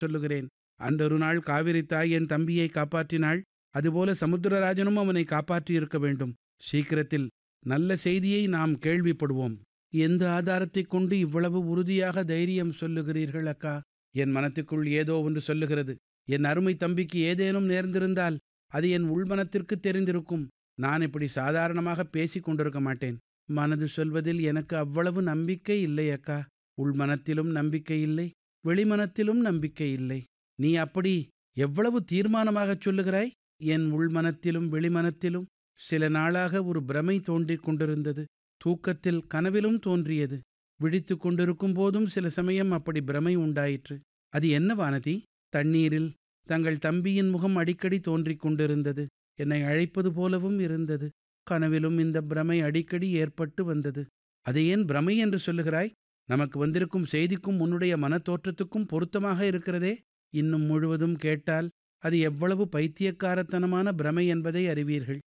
சொல்லுகிறேன் அன்றொரு நாள் காவிரி தாய் என் தம்பியை காப்பாற்றினாள் அதுபோல சமுத்திரராஜனும் அவனை காப்பாற்றியிருக்க வேண்டும் சீக்கிரத்தில் நல்ல செய்தியை நாம் கேள்விப்படுவோம் எந்த ஆதாரத்தைக் கொண்டு இவ்வளவு உறுதியாக தைரியம் சொல்லுகிறீர்கள் அக்கா என் மனத்துக்குள் ஏதோ ஒன்று சொல்லுகிறது என் அருமை தம்பிக்கு ஏதேனும் நேர்ந்திருந்தால் அது என் உள்மனத்திற்கு தெரிந்திருக்கும் நான் இப்படி சாதாரணமாக பேசிக் கொண்டிருக்க மாட்டேன் மனது சொல்வதில் எனக்கு அவ்வளவு நம்பிக்கை இல்லை அக்கா உள்மனத்திலும் நம்பிக்கை இல்லை வெளிமனத்திலும் நம்பிக்கை இல்லை நீ அப்படி எவ்வளவு தீர்மானமாகச் சொல்லுகிறாய் என் உள்மனத்திலும் வெளிமனத்திலும் சில நாளாக ஒரு பிரமை தோன்றிக் கொண்டிருந்தது தூக்கத்தில் கனவிலும் தோன்றியது விழித்து கொண்டிருக்கும் போதும் சில சமயம் அப்படி பிரமை உண்டாயிற்று அது என்ன வானதி தண்ணீரில் தங்கள் தம்பியின் முகம் அடிக்கடி தோன்றிக் கொண்டிருந்தது என்னை அழைப்பது போலவும் இருந்தது கனவிலும் இந்த பிரமை அடிக்கடி ஏற்பட்டு வந்தது அதை ஏன் பிரமை என்று சொல்லுகிறாய் நமக்கு வந்திருக்கும் செய்திக்கும் உன்னுடைய மனத்தோற்றத்துக்கும் பொருத்தமாக இருக்கிறதே இன்னும் முழுவதும் கேட்டால் அது எவ்வளவு பைத்தியக்காரத்தனமான பிரமை என்பதை அறிவீர்கள்